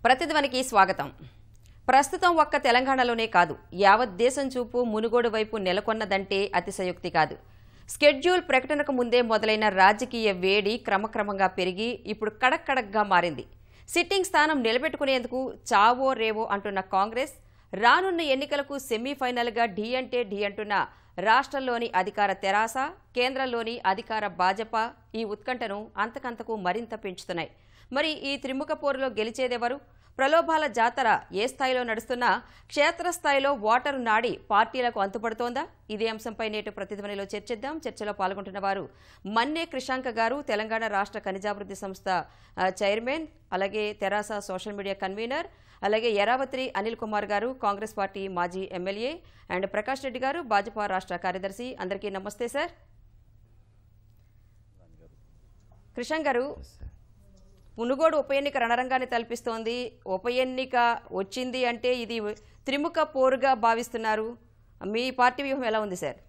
ప్రతిధ్వనికి స్వాగతం ప్రస్తుతం ఒక్క తెలంగాణలోనే కాదు యావత్ దేశం చూపు మునుగోడు వైపు నెలకొన్నదంటే అతిశయోక్తి కాదు స్కెడ్యూల్ ప్రకటనకు ముందే మొదలైన రాజకీయ వేడి క్రమక్రమంగా పెరిగి ఇప్పుడు కడక్కడగ్గా మారింది సిట్టింగ్ స్థానం నిలబెట్టుకునేందుకు చావో రేవో అంటున్న కాంగ్రెస్ రానున్న ఎన్నికలకు సెమీఫైనల్గా ఢీ అంటే ఢీ అంటున్న రాష్ట్రంలోని అధికార తెరాస కేంద్రంలోని అధికార భాజపా ఈ ఉత్కంఠను అంతకంతకు మరింత పెంచుతున్నాయి మరి ఈ త్రిముఖ పోరులో గెలిచేదెవరు ప్రలోభాల జాతర ఏ స్థాయిలో నడుస్తున్నా క్షేత్రస్థాయిలో ఓటరు నాడి పార్టీలకు అంతుపడుతోందా ఇదే అంశంపై నేటి ప్రతిధ్వనిలో చర్చిద్దాం చర్చలో పాల్గొంటున్న వారు మన్నే కృషాంక గారు తెలంగాణ రాష్ట్ర ఖనిజాభివృద్ధి సంస్థ ఆ, చైర్మన్ అలాగే తెరాస సోషల్ మీడియా కన్వీనర్ అలాగే ఎరావత్రి అనిల్ కుమార్ గారు కాంగ్రెస్ పార్టీ మాజీ ఎమ్మెల్యే అండ్ ప్రకాష్ రెడ్డి గారు భాజపా రాష్ట్ర కార్యదర్శి అందరికీ నమస్తే సార్ కృషాంక్ గారు మునుగోడు ఉప ఎన్నిక రణరంగాన్ని తలపిస్తోంది ఉప ఎన్నిక వచ్చింది అంటే ఇది త్రిముఖ పోరుగా భావిస్తున్నారు మీ పార్టీ వ్యూహం ఎలా ఉంది సార్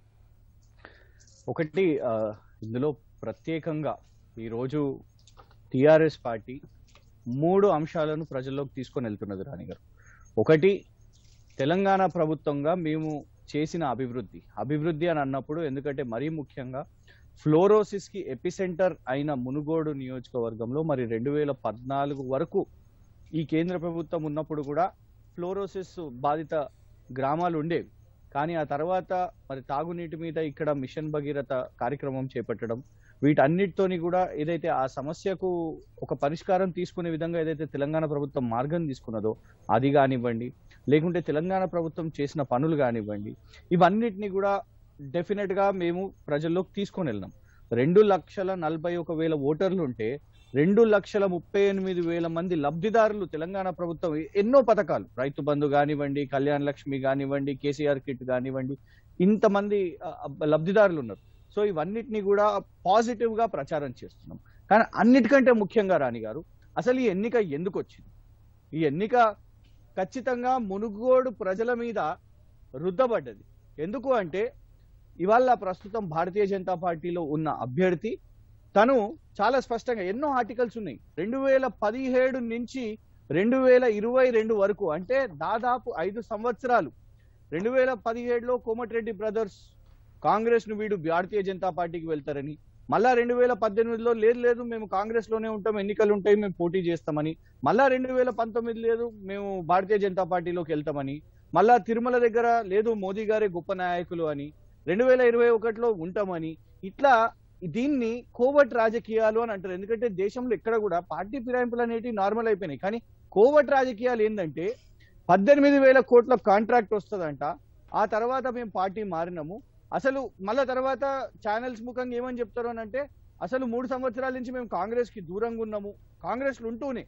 ఒకటి ఆ, ఇందులో ప్రత్యేకంగా ఈరోజు టిఆర్ఎస్ పార్టీ మూడు అంశాలను ప్రజల్లోకి తీసుకొని వెళ్తున్నది రాణి గారు ఒకటి తెలంగాణ ప్రభుత్వంగా మేము చేసిన అభివృద్ధి అభివృద్ధి అని అన్నప్పుడు ఎందుకంటే మరీ ముఖ్యంగా ఫ్లోరోసిస్ కి ఎపిసెంటర్ అయిన మునుగోడు నియోజకవర్గంలో మరి రెండు వేల పద్నాలుగు వరకు ఈ కేంద్ర ప్రభుత్వం ఉన్నప్పుడు కూడా ఫ్లోరోసిస్ బాధిత గ్రామాలు ఉండేవి కానీ ఆ తర్వాత మరి తాగునీటి మీద ఇక్కడ మిషన్ భగీరథ కార్యక్రమం చేపట్టడం వీటన్నిటితోని కూడా ఏదైతే ఆ సమస్యకు ఒక పరిష్కారం తీసుకునే విధంగా ఏదైతే తెలంగాణ ప్రభుత్వం మార్గం తీసుకున్నదో అది కానివ్వండి లేకుంటే తెలంగాణ ప్రభుత్వం చేసిన పనులు కానివ్వండి ఇవన్నిటిని కూడా డెఫినెట్ గా మేము ప్రజల్లోకి తీసుకొని వెళ్ళినాం రెండు లక్షల నలభై ఒక వేల ఓటర్లు ఉంటే రెండు లక్షల ముప్పై ఎనిమిది వేల మంది లబ్ధిదారులు తెలంగాణ ప్రభుత్వం ఎన్నో పథకాలు రైతు బంధు కానివ్వండి కళ్యాణ లక్ష్మి కానివ్వండి కేసీఆర్ కిట్ కానివ్వండి ఇంతమంది ఆ, ఆ, లబ్ధిదారులు ఉన్నారు సో ఇవన్నిటిని కూడా పాజిటివ్ గా ప్రచారం చేస్తున్నాం కానీ అన్నిటికంటే ముఖ్యంగా రాణి గారు అసలు ఈ ఎన్నిక ఎందుకు వచ్చింది ఈ ఎన్నిక ఖచ్చితంగా మునుగోడు ప్రజల మీద రుద్దబడ్డది ఎందుకు అంటే ఇవాళ ప్రస్తుతం భారతీయ జనతా పార్టీలో ఉన్న అభ్యర్థి తను చాలా స్పష్టంగా ఎన్నో ఆర్టికల్స్ ఉన్నాయి రెండు వేల పదిహేడు నుంచి రెండు వేల ఇరవై రెండు వరకు అంటే దాదాపు ఐదు సంవత్సరాలు రెండు వేల పదిహేడులో కోమటిరెడ్డి బ్రదర్స్ కాంగ్రెస్ ను వీడు భారతీయ జనతా పార్టీకి వెళ్తారని మళ్ళా రెండు వేల పద్దెనిమిదిలో లేదు లేదు మేము కాంగ్రెస్ లోనే ఉంటాం ఎన్నికలు ఉంటాయి మేము పోటీ చేస్తామని మళ్ళా రెండు వేల పంతొమ్మిది లేదు మేము భారతీయ జనతా పార్టీలోకి వెళ్తామని మళ్ళా తిరుమల దగ్గర లేదు మోదీ గారే గొప్ప నాయకులు అని రెండు వేల ఇరవై ఒకటిలో ఉంటామని ఇట్లా దీన్ని కోవట్ రాజకీయాలు అని అంటారు ఎందుకంటే దేశంలో ఎక్కడ కూడా పార్టీ ఫిరాయింపులు అనేటివి నార్మల్ అయిపోయినాయి కానీ కోవట్ రాజకీయాలు ఏంటంటే పద్దెనిమిది వేల కోట్ల కాంట్రాక్ట్ వస్తుందంట ఆ తర్వాత మేము పార్టీ మారినాము అసలు మళ్ళా తర్వాత ఛానల్స్ ముఖంగా ఏమని చెప్తారు అని అంటే అసలు మూడు సంవత్సరాల నుంచి మేము కాంగ్రెస్ కి దూరంగా ఉన్నాము కాంగ్రెస్ ఉంటూనే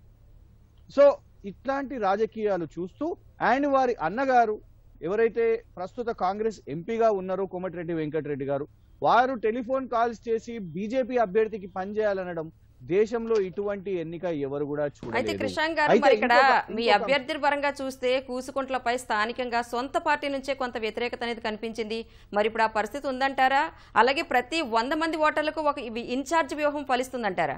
సో ఇట్లాంటి రాజకీయాలు చూస్తూ అండ్ వారి అన్నగారు ఎవరైతే ప్రస్తుత కాంగ్రెస్ ఎంపీగా ఉన్నారో కోమటిరెడ్డి వెంకటరెడ్డి గారు వారు టెలిఫోన్ కాల్స్ చేసి బీజేపీ అభ్యర్థికి పనిచేయాలనడం దేశంలో ఇటువంటి ఎన్నిక ఎవరు కూడా అయితే చూడలేదు కృషాంక్ గారు అయితే మరి ఇక్కడ ఇంకొక- మీ ఇంకొక- అభ్యర్థి పరంగా చూస్తే కూసుకుంట్లపై స్థానికంగా సొంత పార్టీ నుంచే కొంత వ్యతిరేకత అనేది కనిపించింది మరి ఇప్పుడు ఆ పరిస్థితి ఉందంటారా అలాగే ప్రతి వంద మంది ఓటర్లకు ఒక ఇవి ఇన్ఛార్జ్ వ్యూహం ఫలిస్తుందంటారా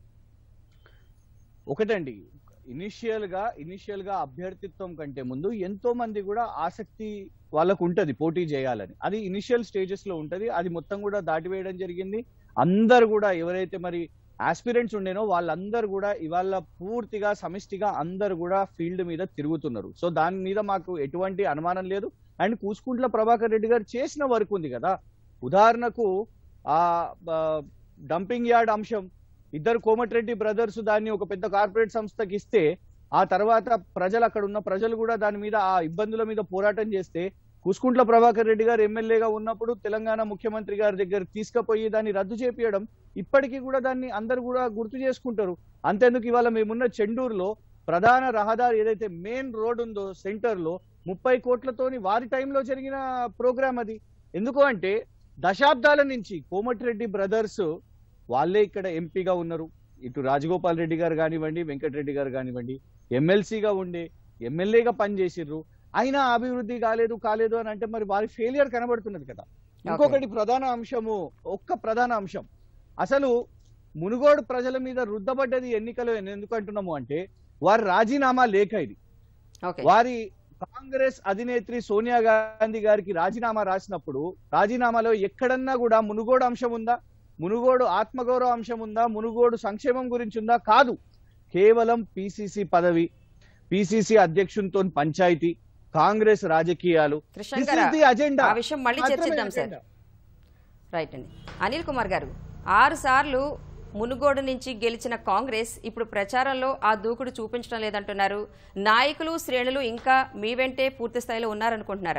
ఒకటండి ఇనిషియల్ గా ఇనిషియల్ గా అభ్యర్థిత్వం కంటే ముందు ఎంతో మంది కూడా ఆసక్తి వాళ్ళకు ఉంటది పోటీ చేయాలని అది ఇనిషియల్ స్టేజెస్ లో ఉంటది అది మొత్తం కూడా దాటివేయడం జరిగింది అందరు కూడా ఎవరైతే మరి ఆస్పిరెంట్స్ ఉండేనో వాళ్ళందరూ కూడా ఇవాళ పూర్తిగా సమిష్టిగా అందరు కూడా ఫీల్డ్ మీద తిరుగుతున్నారు సో దాని మీద మాకు ఎటువంటి అనుమానం లేదు అండ్ కూసుకుంట్ల ప్రభాకర్ రెడ్డి గారు చేసిన వర్క్ ఉంది కదా ఉదాహరణకు ఆ డంపింగ్ యార్డ్ అంశం ఇద్దరు కోమటిరెడ్డి బ్రదర్స్ దాన్ని ఒక పెద్ద కార్పొరేట్ సంస్థకి ఇస్తే ఆ తర్వాత ప్రజలు అక్కడ ఉన్న ప్రజలు కూడా దాని మీద ఆ ఇబ్బందుల మీద పోరాటం చేస్తే కుసుకుంట్ల ప్రభాకర్ రెడ్డి గారు ఎమ్మెల్యేగా ఉన్నప్పుడు తెలంగాణ ముఖ్యమంత్రి గారి దగ్గర తీసుకుపోయి దాన్ని రద్దు చేపియడం ఇప్పటికీ కూడా దాన్ని అందరు కూడా గుర్తు చేసుకుంటారు అంతేందుకు ఇవాళ మేమున్న చెండూరులో ప్రధాన రహదారి ఏదైతే మెయిన్ రోడ్ ఉందో సెంటర్ లో ముప్పై కోట్లతోని వారి టైంలో జరిగిన ప్రోగ్రామ్ అది ఎందుకు అంటే దశాబ్దాల నుంచి కోమటిరెడ్డి బ్రదర్స్ వాళ్ళే ఇక్కడ ఎంపీగా ఉన్నారు ఇటు రాజగోపాల్ రెడ్డి గారు కానివ్వండి వెంకటరెడ్డి గారు కానివ్వండి ఎమ్మెల్సీగా ఉండే ఎమ్మెల్యేగా పనిచేసిర్రు అయినా అభివృద్ధి కాలేదు కాలేదు అని అంటే మరి వారి ఫెయిలియర్ కనబడుతున్నది కదా ఇంకొకటి ప్రధాన అంశము ఒక్క ప్రధాన అంశం అసలు మునుగోడు ప్రజల మీద రుద్దబడ్డది ఎన్నికలు ఎందుకు అంటున్నాము అంటే వారి రాజీనామా లేఖ ఇది ఓకే వారి కాంగ్రెస్ అధినేత్రి సోనియా గాంధీ గారికి రాజీనామా రాసినప్పుడు రాజీనామాలో ఎక్కడన్నా కూడా మునుగోడు అంశం ఉందా మునుగోడు ఆత్మగౌరవ అంశం ఉందా మునుగోడు సంక్షేమం గురించి ఉందా కాదు కేవలం పిసిసి పదవి పిసిసి అధ్యక్షునితో పంచాయతీ కాంగ్రెస్ రాజకీయాలు కృష్ణ గారు అజెండా ఆ విషయం మళ్ళీ చర్చిద్దాం సార్ రైట్ అండి అనిల్ కుమార్ గారు ఆరు సార్లు మునుగోడు నుంచి గెలిచిన కాంగ్రెస్ ఇప్పుడు ప్రచారంలో ఆ దూకుడు చూపించడం లేదంటున్నారు నాయకులు శ్రేణులు ఇంకా మీ వెంటే పూర్తి స్థాయిలో ఉన్నారనుకుంటున్నారా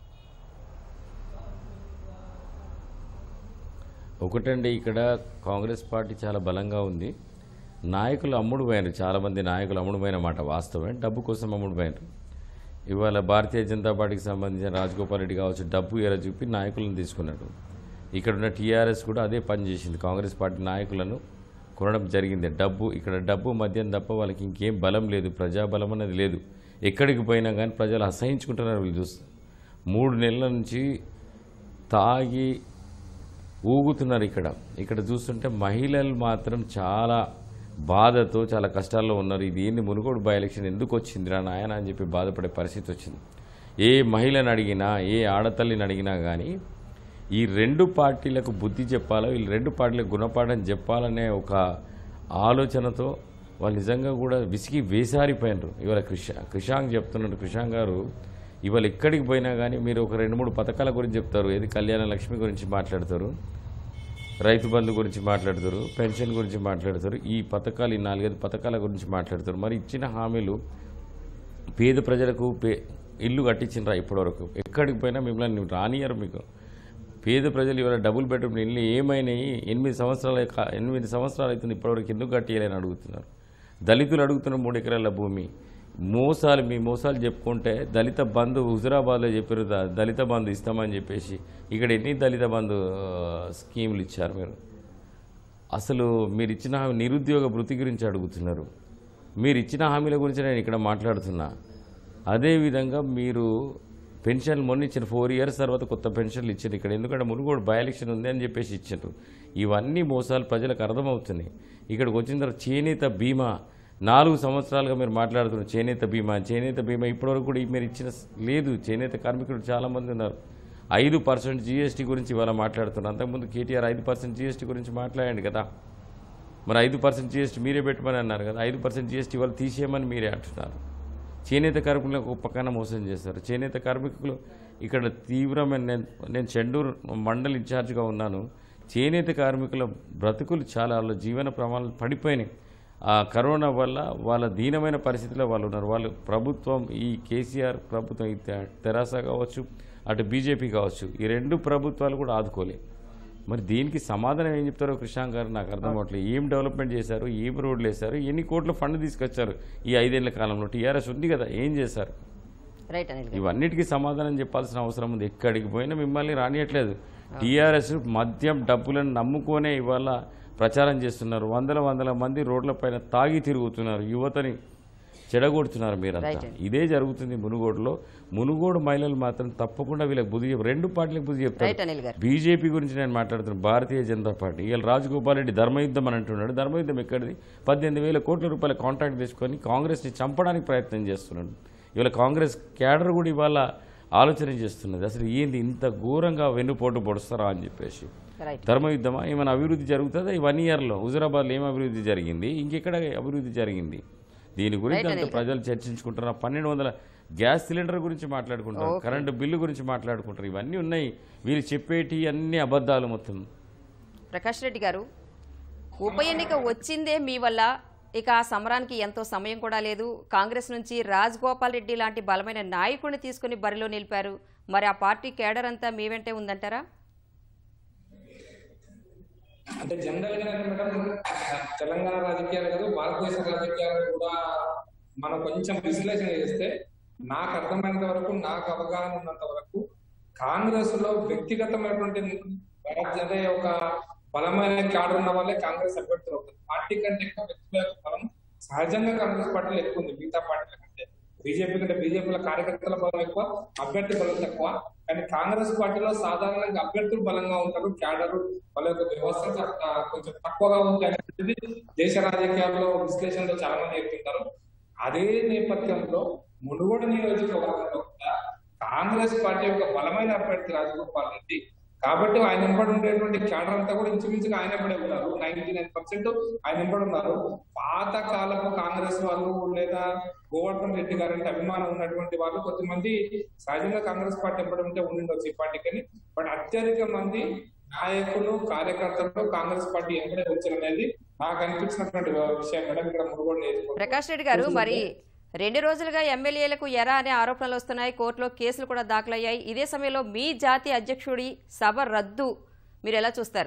ఒకటండి ఇక్కడ కాంగ్రెస్ పార్టీ చాలా బలంగా ఉంది నాయకులు అమ్ముడు పోయారు చాలామంది నాయకులు అమ్ముడు పోయిన మాట వాస్తవమే డబ్బు కోసం అమ్ముడు పోయారు ఇవాళ భారతీయ జనతా పార్టీకి సంబంధించిన రాజగోపాల్ రెడ్డి కావచ్చు డబ్బు ఎర చూపి నాయకులను తీసుకున్నాడు ఇక్కడ ఉన్న టీఆర్ఎస్ కూడా అదే పని చేసింది కాంగ్రెస్ పార్టీ నాయకులను కొనడం జరిగింది డబ్బు ఇక్కడ డబ్బు మద్యం తప్ప వాళ్ళకి ఇంకేం బలం లేదు ప్రజాబలం అనేది లేదు ఎక్కడికి పోయినా కానీ ప్రజలు అసహించుకుంటున్నారు వీళ్ళు చూస్తే మూడు నెలల నుంచి తాగి ఊగుతున్నారు ఇక్కడ ఇక్కడ చూస్తుంటే మహిళలు మాత్రం చాలా బాధతో చాలా కష్టాల్లో ఉన్నారు ఇది ఏంది మునుగోడు బై ఎలక్షన్ ఎందుకు వచ్చింది రా నాయన అని చెప్పి బాధపడే పరిస్థితి వచ్చింది ఏ మహిళను అడిగినా ఏ ఆడతల్లిని అడిగినా కానీ ఈ రెండు పార్టీలకు బుద్ధి చెప్పాలో ఈ రెండు పార్టీలకు గుణపాఠం చెప్పాలనే ఒక ఆలోచనతో వాళ్ళు నిజంగా కూడా విసిగి వేసారిపోయినారు ఇవాళ కృష కృషాంక్ చెప్తున్నాడు కృషాంక్ గారు ఇవాళ ఎక్కడికి పోయినా కానీ మీరు ఒక రెండు మూడు పథకాల గురించి చెప్తారు ఏది కళ్యాణ లక్ష్మి గురించి మాట్లాడతారు రైతు బంధు గురించి మాట్లాడతారు పెన్షన్ గురించి మాట్లాడతారు ఈ పథకాలు ఈ నాలుగైదు పథకాల గురించి మాట్లాడతారు మరి ఇచ్చిన హామీలు పేద ప్రజలకు పే ఇల్లు కట్టించినరా ఇప్పటివరకు ఎక్కడికి పోయినా మిమ్మల్ని రానియరు మీకు పేద ప్రజలు ఇవాళ డబుల్ బెడ్రూమ్ ఇల్లు ఏమైనాయి ఎనిమిది సంవత్సరాలు కా- ఎనిమిది సంవత్సరాలు అవుతుంది ఇప్పటివరకు ఎందుకు కట్టియాలని అడుగుతున్నారు దళితులు అడుగుతున్న మూడు ఎకరాల భూమి మోసాలు మీ మోసాలు చెప్పుకుంటే దళిత బంధు హుజురాబాద్లో చెప్పారు ద- దళిత బంధు ఇస్తామని చెప్పేసి ఇక్కడ ఎన్ని దళిత బంధు ఆ, స్కీములు ఇచ్చారు మీరు అసలు మీరు ఇచ్చిన హామీ నిరుద్యోగ వృత్తి గురించి అడుగుతున్నారు మీరు ఇచ్చిన హామీల గురించి నేను ఇక్కడ మాట్లాడుతున్నా అదేవిధంగా మీరు పెన్షన్ మొన్న ఇచ్చిన ఫోర్ ఇయర్స్ తర్వాత కొత్త పెన్షన్లు ఇచ్చారు ఇక్కడ ఎందుకంటే మునుగోడు బై ఎలక్షన్ ఉంది అని చెప్పేసి ఇచ్చారు ఇవన్నీ మోసాలు ప్రజలకు అర్థమవుతున్నాయి ఇక్కడికి వచ్చిన తర్వాత చేనేత బీమా నాలుగు సంవత్సరాలుగా మీరు మాట్లాడుతున్నారు చేనేత బీమా చేనేత బీమా ఇప్పటివరకు కూడా మీరు ఇచ్చిన స్- లేదు చేనేత కార్మికులు చాలామంది ఉన్నారు ఐదు పర్సెంట్ జీఎస్టీ గురించి ఇవాళ మాట్లాడుతున్నారు అంతకుముందు కేటీఆర్ ఐదు పర్సెంట్ జీఎస్టీ గురించి మాట్లాడండి కదా మరి ఐదు పర్సెంట్ జీఎస్టీ మీరే పెట్టమని అన్నారు కదా ఐదు పర్సెంట్ జీఎస్టీ వాళ్ళు తీసేయమని మీరే అంటున్నారు చేనేత కార్మికులకు ఒక పక్కన మోసం చేస్తారు చేనేత కార్మికులు ఇక్కడ తీవ్రమైన నేను నేను చెండూరు మండల్ ఇన్ఛార్జ్గా ఉన్నాను చేనేత కార్మికుల బ్రతుకులు చాలా వాళ్ళ జీవన ప్రమాణాలు పడిపోయినాయి ఆ కరోనా వల్ల వాళ్ళ దీనమైన పరిస్థితిలో వాళ్ళు ఉన్నారు వాళ్ళు ప్రభుత్వం ఈ కేసీఆర్ ప్రభుత్వం ఈ తె- తెరాస కావచ్చు అటు బీజేపీ కావచ్చు ఈ రెండు ప్రభుత్వాలు కూడా ఆదుకోలేదు మరి దీనికి సమాధానం ఏం చెప్తారో కృష్ణాంక్ గారు నాకు అర్థం అవ్వట్లేదు ఏం డెవలప్మెంట్ చేశారు ఏం రోడ్లు వేశారు ఎన్ని కోట్ల ఫండ్ తీసుకొచ్చారు ఈ ఐదేళ్ల కాలంలో టీఆర్ఎస్ ఉంది కదా ఏం చేశారు రైట్ అనిల్ గారు ఇవన్నిటికీ సమాధానం చెప్పాల్సిన అవసరం ఉంది ఎక్కడికి పోయినా మిమ్మల్ని రానియట్లేదు టీఆర్ఎస్ మద్యం డబ్బులను నమ్ముకొనే ఇవాళ ప్రచారం చేస్తున్నారు వందల వందల మంది రోడ్లపైన తాగి తిరుగుతున్నారు యువతని చెడగొడుతున్నారు మీరంతా Right. ఇదే జరుగుతుంది మునుగోడులో మునుగోడు మహిళలు మాత్రం తప్పకుండా వీళ్ళకి బుద్ధి చెప్ రెండు పార్టీలకు బుద్ధి చెప్తారు రైట్ అనిల్ గారు బీజేపీ గురించి నేను మాట్లాడుతున్నాను భారతీయ జనతా పార్టీ ఇవాళ రాజగోపాల్ రెడ్డి ధర్మయుద్ధం అని అంటున్నాడు ధర్మయుద్ధం ఎక్కడిది పద్దెనిమిది వేల కోట్ల రూపాయల కాంట్రాక్ట్ తీసుకొని కాంగ్రెస్ని చంపడానికి ప్రయత్నం చేస్తున్నాడు ఇవాళ కాంగ్రెస్ క్యాడర్ కూడా ఇవాళ ఆలోచన చేస్తున్నది అసలు ఏంది ఇంత ఘోరంగా వెన్నుపోటు పొడుస్తారా అని చెప్పేసి రైట్ ధర్మయుద్ధమా ఏమైనా అభివృద్ధి జరుగుతుందా ఈ వన్ ఇయర్లో హుజరాబాద్లో ఏం అభివృద్ధి జరిగింది ఇంకెక్కడ అభివృద్ధి జరిగింది దీని గురించి అంత ప్రజలు చర్చించుకుంటున్నారు పన్నెండు వందల గ్యాస్ సిలిండర్ గురించి మాట్లాడుకుంటారు కరెంటు బిల్లు గురించి మాట్లాడుకుంటారు ఇవన్నీ ఉన్నాయి వీళ్ళు చెప్పేటి అన్ని అబద్ధాలు మొత్తం ప్రకాష్ రెడ్డి గారు ఉప ఎన్నిక వచ్చిందే మీ వల్ల ఇక ఆ సమరానికి ఎంతో సమయం కూడా లేదు కాంగ్రెస్ నుంచి రాజ్ గోపాల్ రెడ్డి లాంటి బలమైన నాయకుడిని తీసుకుని బరిలో నిలిపారు మరి ఆ పార్టీ కేడర్ అంతా మీ వెంటే ఉందంటారా అంటే జనరల్ గా మేడం తెలంగాణ రాజకీయాలు కాదు భారతదేశ రాజకీయాలు కూడా మనం కొంచెం విశ్లేషణ చేస్తే నాకు అర్థమైనంత వరకు నాకు అవగాహన ఉన్నంత వరకు కాంగ్రెస్ లో వ్యక్తిగతమైనటువంటి రాజ్య- అంటే ఒక బలమైన క్యాడర్ ఉన్న వాళ్ళే కాంగ్రెస్ అభ్యర్థులు అవుతారు పార్టీ కంటే ఎక్కువ వ్యక్తుల యొక్క బలం సహజంగా కాంగ్రెస్ పార్టీలో ఎక్కువ ఉంది మిగతా పార్టీల కంటే బీజేపీ కంటే బీజేపీలో కార్యకర్తల బలం ఎక్కువ అభ్యర్థి బలం తక్కువ కానీ కాంగ్రెస్ పార్టీలో సాధారణంగా అభ్యర్థులు బలంగా ఉంటారు క్యాడర్ వాళ్ళ యొక్క వ్యవస్థ చ- కొంచెం తక్కువగా ఉంది అనేది దేశ రాజకీయాల్లో విశ్లేషణలో చాలా మంది చెప్తుంటారు అదే నేపథ్యంలో మునుగోడు నియోజకవర్గంలో కూడా కాంగ్రెస్ పార్టీ యొక్క బలమైన అభ్యర్థి రాజగోపాల్ రెడ్డి కాబట్టి ఆయన వెంబడి ఉండేటువంటి క్యాడర్ అంతా కూడా ఇంచుమించుగా ఆయన వెంబడే ఉన్నారు నైన్టీ నైన్ పర్సెంట్ ఆయన వెంబడి ఉన్నారు పాత కాలపు కాంగ్రెస్ వాళ్ళు లేదా గోవర్ధన్ రెడ్డి గారు అంటే అభిమానం ఉన్నటువంటి వాళ్ళు కొద్దిమంది సహజంగా కాంగ్రెస్ పార్టీ వెంబడి ఉంటే ఉండిండొచ్చు ఈ పార్టీకి బట్ అత్యధిక మంది నాయకులు కార్యకర్తలు కాంగ్రెస్ పార్టీ ఎంబడే వచ్చారనేది నాకు అనిపించినటువంటి విషయం మేడం ఇక్కడ మునుగోడు నియోజకవర్గం ప్రకాష్ రెడ్డి గారు మరి రెండు రోజులుగా ఎమ్మెల్యేలకు ఎరా అనే ఆరోపణలు వస్తున్నాయి కోర్టులో కేసులు కూడా దాఖలయ్యాయి ఇదే సమయంలో మీ జాతీయ అధ్యక్షుడి సభ రద్దు మీరు ఎలా చూస్తారు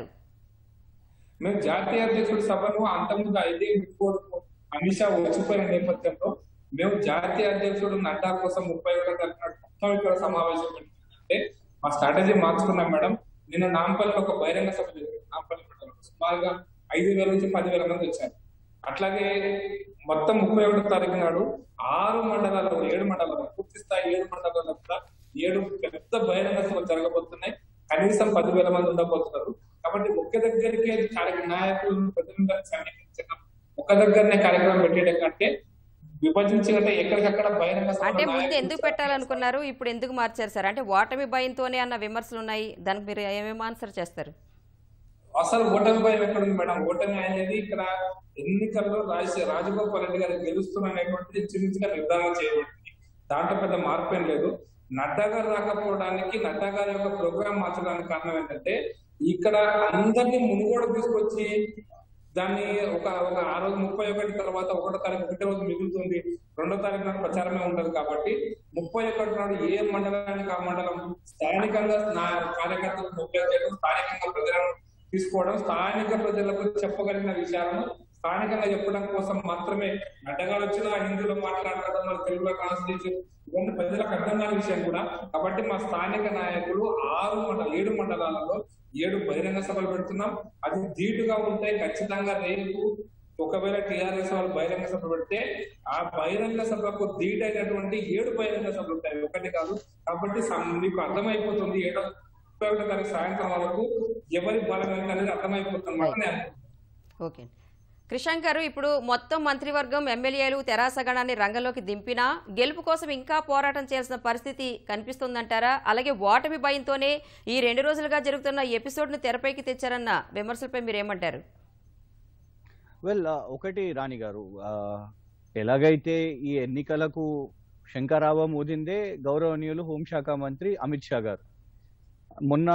మేము జాతీయ అధ్యక్షుడి సభను అంతకుముందు ఐదే మునుగోడు అమిత్ షా వచ్చిపోయిన నేపథ్యంలో మేము జాతీయ అధ్యక్షుడు నడ్డా కోసం ముప్పై ఒకటో తారీఖున మొత్తం ఇక్కడ సమావేశం పెట్టిందంటే మా స్ట్రాటజీ మార్చుకున్నాం మేడం నిన్న నాంపల్లిలో ఒక బహిరంగ సభ జరిగింది నాంపల్లి మండలంలో సుమారుగా ఐదు వేల నుంచి పదివేల మంది వచ్చారు అట్లాగే మొత్తం ముప్పై ఒకటో తారీఖు నాడు ఆరు మండలాల్లో ఏడు మండలాల్లో పూర్తి స్థాయి ఏడు మండలాల్లో కూడా ఏడు పెద్ద బహిరంగ సభలు జరగబోతున్నాయి కనీసం పదివేల మంది ఉండబోతున్నారు కాబట్టి ఒక్క దగ్గరికి కార్య- నాయకులను ప్రతినిధులను సమీపించడం ఒక దగ్గరనే కార్యక్రమం పెట్టేయడం కంటే విభజించి అంటే ఎక్కడికక్కడ బహిరంగ సభలు అంటే ముందు నాయకులు ఎందుకు పెట్టాలనుకున్నారు ఇప్పుడు ఎందుకు మార్చారు సార్ అంటే ఓటమి భయంతోనే అన్న విమర్శలు ఉన్నాయి దానికి మీరు ఏమేమి ఆన్సర్ చేస్తారు అసలు ఓటమి భయం ఎక్కడ ఉంది మేడం ఓటమి అనేది ఇక్కడ ఎన్నికల్లో రాజ రాజగోపాల్ రెడ్డి గారు గెలుస్తున్నటువంటిది చిన్నగా నిర్ధారణ చేయబడింది దాంట్లో పెద్ద మార్పు ఏం లేదు నడ్డా గారు రాకపోవడానికి నడ్డా గారి యొక్క ప్రోగ్రామ్ మార్చడానికి కారణం ఏంటంటే ఇక్కడ అందరినీ మునుగోడు తీసుకొచ్చి దాన్ని ఒక ఒక ఆ రోజు ముప్పై ఒకటి తర్వాత ఒకటో తారీఖు ఒకటే రోజు మిగులుతుంది రెండో తారీఖు నాడు ప్రచారమే ఉండదు కాబట్టి ముప్పై ఒకటి నాడు ఏ మండలానికి ఆ మండలం స్థానికంగా నా కార్యకర్తలు మొబైల్ చేయడం స్థానికంగా ప్రజలను తీసుకోవడం స్థానిక ప్రజలకు చెప్పగలిగిన విషయాలను స్థానికంగా చెప్పడం కోసం మాత్రమే అడ్డగాడు వచ్చిన హిందీలో మాట్లాడటం మన తెలుగులో కాన్స్టిట్యూషన్ ఇవన్నీ ప్రజలకు అర్థం కాని విషయం కూడా కాబట్టి మా స్థానిక నాయకులు ఆరు మండల ఏడు మండలాలలో ఏడు బహిరంగ సభలు పెడుతున్నాం అది ధీటుగా ఉంటే ఖచ్చితంగా రేపు ఒకవేళ టిఆర్ఎస్ వాళ్ళు బహిరంగ సభ పెడితే ఆ బహిరంగ సభకు ధీటైనటువంటి ఏడు బహిరంగ సభలు ఉంటాయి ఒకటి కాదు కాబట్టి సం- మీకు అర్థమైపోతుంది ఏడో ముప్పై ఒకటో తారీఖు సాయంత్రం వరకు ఎవరి బలం ఏంటి అనేది అర్థమైపోతుంది మాట నేను అనుకుంటున్నాను. ఓకే క్రిషాంక్ గారు ఇప్పుడు మొత్తం మంత్రివర్గం ఎమ్మెల్యేలు తెరాసగణాన్ని రంగంలోకి దింపినా గెలుపు కోసం ఇంకా పోరాటం చేయాల్సిన పరిస్థితి కనిపిస్తుందంటారా అలాగే ఓటమి భయంతోనే ఈ రెండు రోజులుగా జరుగుతున్న ఎపిసోడ్ను తెరపైకి తెచ్చారన్న విమర్శలపై మీరేమంటారు వెల్ ఒకటి రాణి గారు ఆ, ఎలాగైతే ఈ ఎన్నికలకు శంకరావం ఊదిందే గౌరవనీయులు హోంశాఖ మంత్రి అమిత్ షా గారు మొన్న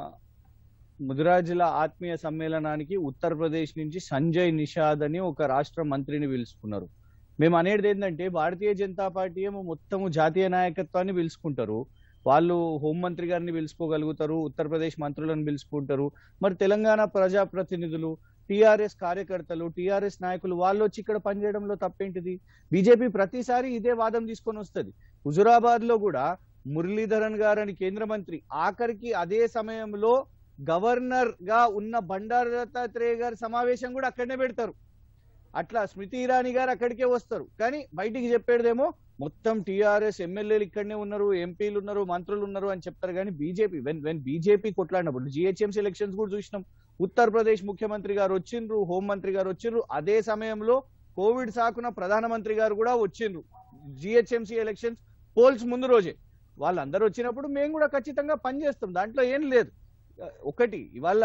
ముదిరాజుల ఆత్మీయ సమ్మేళనానికి ఉత్తరప్రదేశ్ నుంచి సంజయ్ నిషాద్ అని ఒక రాష్ట్ర మంత్రిని పిలుచుకున్నారు మేము అనేది ఏంటంటే భారతీయ జనతా పార్టీ ఏమో మొత్తము జాతీయ నాయకత్వాన్ని పిలుచుకుంటారు వాళ్ళు హోంమంత్రి గారిని పిలుచుకోగలుగుతారు ఉత్తరప్రదేశ్ మంత్రులను పిలుచుకుంటారు మరి తెలంగాణ ప్రజాప్రతినిధులు టిఆర్ఎస్ కార్యకర్తలు టిఆర్ఎస్ నాయకులు వాళ్ళు వచ్చి ఇక్కడ పనిచేయడంలో తప్పేంటిది బీజేపీ ప్రతిసారి ఇదే వాదం తీసుకొని వస్తుంది హుజురాబాద్ లో కూడా మురళీధరన్ గారు అని కేంద్ర మంత్రి ఆఖరికి అదే సమయంలో గవర్నర్ గా ఉన్న బండారు దత్తాత్రేయ గారి సమావేశం కూడా అక్కడనే పెడతారు అట్లా స్మృతి ఇరానీ గారు అక్కడికే వస్తారు కానీ బయటికి చెప్పేదేమో మొత్తం టిఆర్ఎస్ ఎమ్మెల్యేలు ఇక్కడనే ఉన్నారు ఎంపీలు ఉన్నారు మంత్రులు ఉన్నారు అని చెప్తారు కానీ బీజేపీ వెన్ వెన్ బీజేపీ కొట్లాడినప్పుడు జిహెచ్ఎంసీ ఎలక్షన్స్ కూడా చూసినాం ఉత్తరప్రదేశ్ ముఖ్యమంత్రి గారు వచ్చిండ్రు హోంమంత్రి గారు వచ్చిండ్రు అదే సమయంలో కోవిడ్ సాకున ప్రధానమంత్రి గారు కూడా వచ్చిండ్రు జిహెచ్ఎంసీ ఎలక్షన్స్ పోల్స్ ముందు రోజే వాళ్ళందరూ వచ్చినప్పుడు మేము కూడా ఖచ్చితంగా పనిచేస్తాం దాంట్లో ఏం లేదు ఒకటి ఇవాళ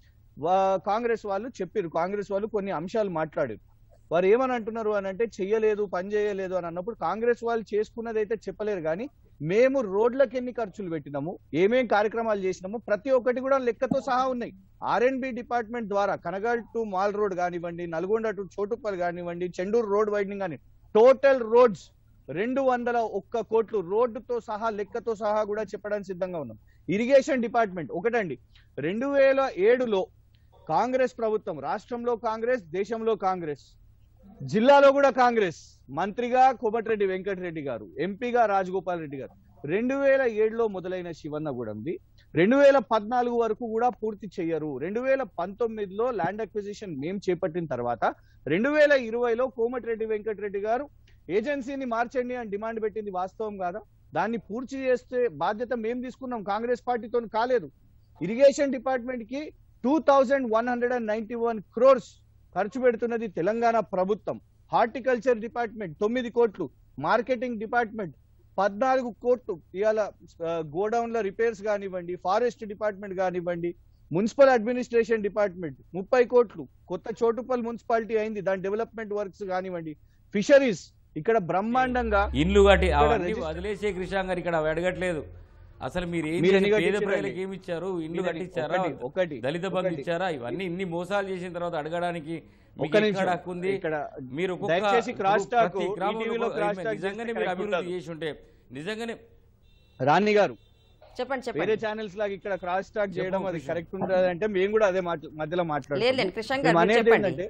వా- కాంగ్రెస్ వాళ్ళు చెప్పారు కాంగ్రెస్ వాళ్ళు కొన్ని అంశాలు మాట్లాడారు వారు ఏమని అంటున్నారు అని అంటే చెయ్యలేదు పని చేయలేదు అని అన్నప్పుడు కాంగ్రెస్ వాళ్ళు చేసుకున్నది అయితే చెప్పలేరు కానీ మేము రోడ్లకు ఎన్ని ఖర్చులు పెట్టినాము ఏమేం కార్యక్రమాలు చేసినాము ప్రతి ఒక్కటి కూడా లెక్కతో సహా ఉన్నాయి ఆర్ అండ్ బి డిపార్ట్మెంట్ ద్వారా కనగాల్ టు మాల్ రోడ్ కానివ్వండి నల్గొండ టు చోటుప్పల్ కానివ్వండి చెండూరు రోడ్ వైడింగ్ కానీ టోటల్ రోడ్స్ రెండు వందల ఒక్క కోట్లు రోడ్డుతో సహా లెక్కతో సహా కూడా చెప్పడానికి సిద్ధంగా ఉన్నాం ఇరిగేషన్ డిపార్ట్మెంట్ ఒకటండి రెండు వేల ఏడులో కాంగ్రెస్ ప్రభుత్వం రాష్ట్రంలో కాంగ్రెస్ దేశంలో కాంగ్రెస్ జిల్లాలో కూడా కాంగ్రెస్ మంత్రిగా కోమటిరెడ్డి వెంకటరెడ్డి గారు ఎంపీగా రాజగోపాల్ రెడ్డి గారు రెండు వేల ఏడులో మొదలైన శివన్నగూడెంది రెండు వేల పద్నాలుగు వరకు కూడా పూర్తి చెయ్యరు రెండు వేల పంతొమ్మిదిలో ల్యాండ్ అక్విజిషన్ మేము చేపట్టిన తర్వాత రెండు వేల ఇరవైలో కోమటిరెడ్డి వెంకటరెడ్డి గారు ఏజెన్సీని మార్చండి అని డిమాండ్ పెట్టింది వాస్తవం కాదా దాన్ని పూర్తి చేస్తే బాధ్యత మేము తీసుకున్నాం కాంగ్రెస్ పార్టీతో కాలేదు ఇరిగేషన్ డిపార్ట్మెంట్ కి two thousand one hundred and ninety one crores ఖర్చు పెడుతున్నది తెలంగాణ ప్రభుత్వం హార్టికల్చర్ డిపార్ట్మెంట్ తొమ్మిది కోట్లు మార్కెటింగ్ డిపార్ట్మెంట్ పద్నాలుగు కోట్లు ఇవాళ గోడౌన్ల రిపేర్స్ కానివ్వండి ఫారెస్ట్ డిపార్ట్మెంట్ కానివ్వండి మున్సిపల్ అడ్మినిస్ట్రేషన్ డిపార్ట్మెంట్ ముప్పై కోట్లు కొత్త చోటుపల్ మున్సిపాలిటీ అయింది దాని డెవలప్మెంట్ వర్క్స్ కానివ్వండి ఫిషరీస్ ఇక్కడ బ్రహ్మాండంగా ఇండ్లు కట్టి ఇక్కడ అవన్నీ register- వదిలేసే కృషాంగ్ గారు ఇక్కడ అవి అడగట్లేదు అసలు మీరు ఏం మీరు ఎన్ని చేసి పేద కట్టించారండి? ప్రజలకు ఏమి ఇచ్చారు ఇండ్లు మీరు కట్టించారా ఒకటి, ఒకటి, దళిత బంధు ఒకటి. ఇచ్చారా ఇవన్నీ ఇన్ని మోసాలు చేసిన తర్వాత అడగడానికి మీకు ఒక్క నిమిషం. ఎక్కడ హక్కు ఉంది ఇక్కడ మీరు ఒక్కొక్క దయచేసి cross ఇప్పుడు talk, ప్రతి గ్రామంలో ఈటీవీలో ఒక- cross talk నిజంగానే చేస్తే మీరు correct అభివృద్ధి ఉండదు. చేసి ఉంటే నిజంగానే రాణి గారు చెప్పండి వేరే చెప్పండి ఛానల్స్ లాగా ఇక్కడ క్రాస్ టాక్ చేయడం అది కృష్ణ. కరెక్ట్ ఉండదు అంటే మేము కూడా అదే మాట్లా- మధ్యలో లేదు మాట్లాడుతున్నాం లేదు కృష్ణ మేము గారు మీరు అనేది చెప్పండి ఏంటంటే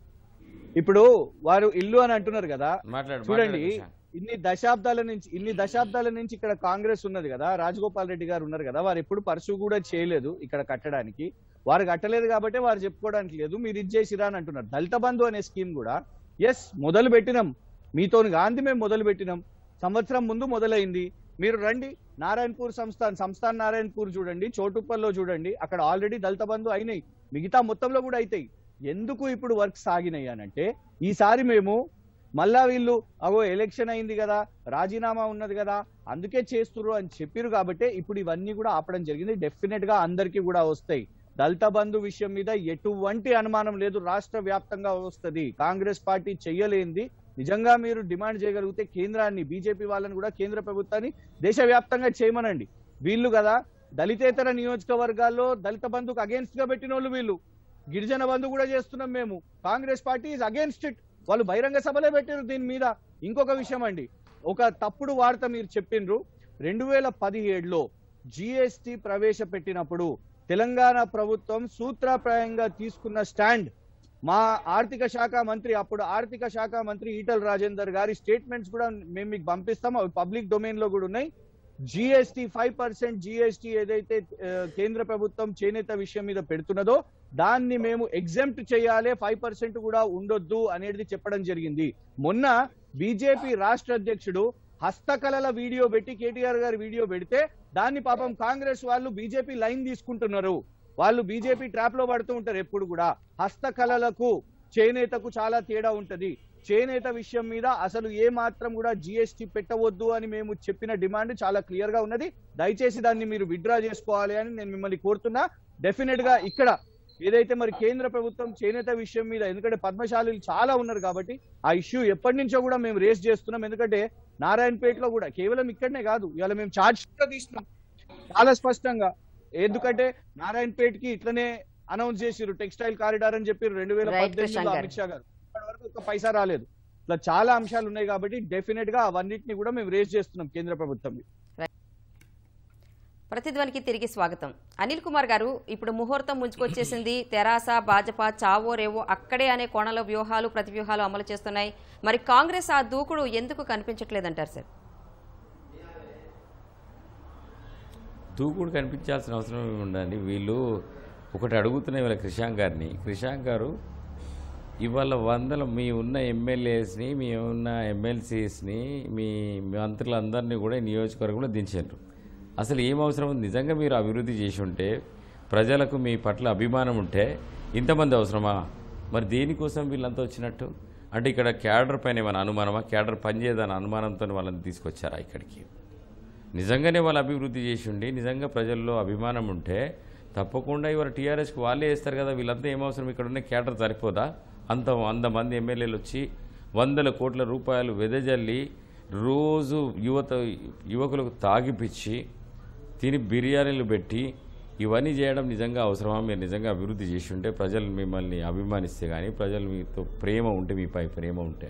ఇప్పుడు వారు ఇల్లు అని అంటున్నారు కదా మాట్లాడు చూడండి మాట్లాడు కృష్ణ. ఇన్ని దశాబ్దాల నుంచి ఇన్ని దశాబ్దాల నుంచి ఇక్కడ కాంగ్రెస్ ఉన్నది కదా రాజగోపాల్ రెడ్డి గారు ఉన్నారు కదా వారు ఎప్పుడు పర్సు కూడా చేయలేదు ఇక్కడ కట్టడానికి వారు కట్టలేదు కాబట్టి వారు చెప్పుకోవడానికి లేదు మీరు ఇది చేసిరా అని అంటున్నారు దళిత బంధు అనే స్కీమ్ కూడా ఎస్ మొదలు పెట్టినాం మీతో గాంధీ మేము మొదలు పెట్టినాం సంవత్సరం ముందు మొదలైంది మీరు రండి నారాయణపూర్ సంస్థాన్ సంస్థాన్ నారాయణపూర్ చూడండి చోటుప్పల్లో చూడండి అక్కడ ఆల్రెడీ దళిత బంధు అయినాయి మిగతా మొత్తంలో కూడా అవుతాయి ఎందుకు ఇప్పుడు వర్క్ సాగినాయి అనంటే ఈసారి మేము మళ్ళా వీళ్ళు అగో ఎలక్షన్ అయింది కదా రాజీనామా ఉన్నది కదా అందుకే చేస్తుర్రు అని చెప్పారు కాబట్టి ఇప్పుడు ఇవన్నీ కూడా ఆపడం జరిగింది డెఫినెట్ గా అందరికీ కూడా వస్తాయి దళిత బంధు విషయం మీద ఎటువంటి అనుమానం లేదు రాష్ట్ర వ్యాప్తంగా వస్తది కాంగ్రెస్ పార్టీ చెయ్యలేంది నిజంగా మీరు డిమాండ్ చేయగలిగితే కేంద్రాన్ని బీజేపీ వాళ్ళని కూడా కేంద్ర ప్రభుత్వాన్ని దేశవ్యాప్తంగా చేయమనండి వీళ్ళు కదా దళితేతర నియోజకవర్గాల్లో దళిత బంధుకు అగేన్స్ట్ గా పెట్టిన వాళ్ళు వీళ్ళు గిరిజన బంధు కూడా చేస్తున్నాం మేము Congress party is against it వాళ్ళు బహిరంగ సభలే పెట్టారు దీని మీద ఇంకొక విషయం అండి ఒక తప్పుడు వార్త మీరు చెప్పిండ్రు రెండు వేల పదిహేడులో జిఎస్టి ప్రవేశపెట్టినప్పుడు తెలంగాణ ప్రభుత్వం సూత్రప్రాయంగా తీసుకున్న స్టాండ్ మా ఆర్థిక శాఖ మంత్రి అప్పుడు ఆర్థిక శాఖ మంత్రి ఈటల రాజేందర్ గారి స్టేట్మెంట్స్ కూడా మేము మీకు పంపిస్తాం అవి పబ్లిక్ డొమైన్ లో కూడా ఉన్నాయి జిఎస్టి ఫైవ్ పర్సెంట్ జిఎస్టి ఏదైతే ఆ, కేంద్ర ప్రభుత్వం చేనేత విషయం మీద పెడుతున్నదో దాన్ని మేము ఎగ్జెంప్ట్ చేయాలి ఫైవ్ పర్సెంట్ కూడా ఉండొద్దు అనేది చెప్పడం జరిగింది మొన్న బీజేపీ రాష్ట్ర అధ్యక్షుడు హస్తకళల వీడియో పెట్టి కేటీఆర్ గారి వీడియో పెడితే దాన్ని పాపం కాంగ్రెస్ వాళ్ళు బీజేపీ లైన్ తీసుకుంటున్నారు వాళ్ళు బీజేపీ ట్రాప్ లో పడుతూ ఉంటారు ఎప్పుడు కూడా హస్తకళలకు చేనేతకు చాలా తేడా ఉంటది చేనేత విషయం మీద అసలు ఏ మాత్రం కూడా జిఎస్టి పెట్టవద్దు అని మేము చెప్పిన డిమాండ్ చాలా క్లియర్ గా ఉన్నది దయచేసి దాన్ని మీరు విత్డ్రా చేసుకోవాలి అని నేను మిమ్మల్ని కోరుతున్నా డెఫినెట్ గా ఇక్కడ ఏదైతే మరి కేంద్ర ప్రభుత్వం చేనేత విషయం మీద ఎందుకంటే పద్మశాలీలు చాలా ఉన్నారు కాబట్టి ఆ ఇష్యూ ఎప్పటి నుంచో కూడా మేము రేస్ చేస్తున్నాం ఎందుకంటే నారాయణపేటలో కూడా కేవలం ఇక్కడనే కాదు ఇవాళ మేము చార్జ్ కూడా తీస్తున్నాం చాలా స్పష్టంగా ఎందుకంటే నారాయణపేటకి ఇట్లనే అనౌన్స్ చేసిరు టెక్స్టైల్ కారిడార్ అని చెప్పారు రెండు వేల Right, పద్దెనిమిదిలో శంకర్. అమిత్ షా గారు ఇప్పటి వరకు ఒక పైసా రాలేదు ఇట్లా చాలా అంశాలు ఉన్నాయి కాబట్టి డెఫినెట్ గా అవన్నిటిని కూడా మేము రేస్ చేస్తున్నాం కేంద్ర ప్రభుత్వం మీద. ప్రతిధ్వనికి తిరిగి స్వాగతం అనిల్ కుమార్ గారు ఇప్పుడు ముహూర్తం ముంచుకొచ్చేసింది తెరాస భాజపా చావో రేవో అక్కడే అనే కోణంలో వ్యూహాలు ప్రతివ్యూహాలు అమలు చేస్తున్నాయి మరి కాంగ్రెస్ ఆ దూకుడు ఎందుకు కనిపించట్లేదంటారు సార్ దూకుడు కనిపించాల్సిన అవసరం ఏమి ఉండండి వీళ్ళు ఒకటి అడుగుతున్న ఇవాళ క్రిషాంక్ గారిని క్రిషాంక్ గారు ఇవాళ వందల మీ ఉన్న ఎమ్మెల్యేస్ని మీ ఉన్న ఎమ్మెల్సీస్ని మీ మంత్రులందరినీ కూడా ఈ నియోజకవర్గంలో దించారు అసలు ఏం అవసరం ఉంది నిజంగా మీరు అభివృద్ధి చేసి ఉంటే ప్రజలకు మీ పట్ల అభిమానం ఉంటే ఇంతమంది అవసరమా మరి దేనికోసం వీళ్ళంతా వచ్చినట్టు అంటే ఇక్కడ క్యాడర్ పైన ఏమైనా అనుమానమా క్యాడర్ పనిచేయదని అనుమానంతో వాళ్ళని తీసుకొచ్చారా ఇక్కడికి నిజంగానే వాళ్ళు అభివృద్ధి చేసి ఉండి నిజంగా ప్రజల్లో అభిమానం ఉంటే తప్పకుండా ఇవాళ టీఆర్ఎస్కి వాళ్ళే వేస్తారు కదా వీళ్ళంతా ఏమవసరం ఇక్కడ ఉన్న క్యాడర్ సరిపోదా అంత వంద మంది ఎమ్మెల్యేలు వచ్చి వందల కోట్ల రూపాయలు వెదజల్లి రోజు యువత యువకులకు తాగిపిచ్చి తిని బిర్యానీలు పెట్టి ఇవన్నీ చేయడం నిజంగా అవసరమా మీరు నిజంగా అభివృద్ధి చేసి ఉంటే ప్రజలు మిమ్మల్ని అభిమానిస్తే కానీ ప్రజలు మీతో ప్రేమ ఉంటే మీపై ప్రేమ ఉంటే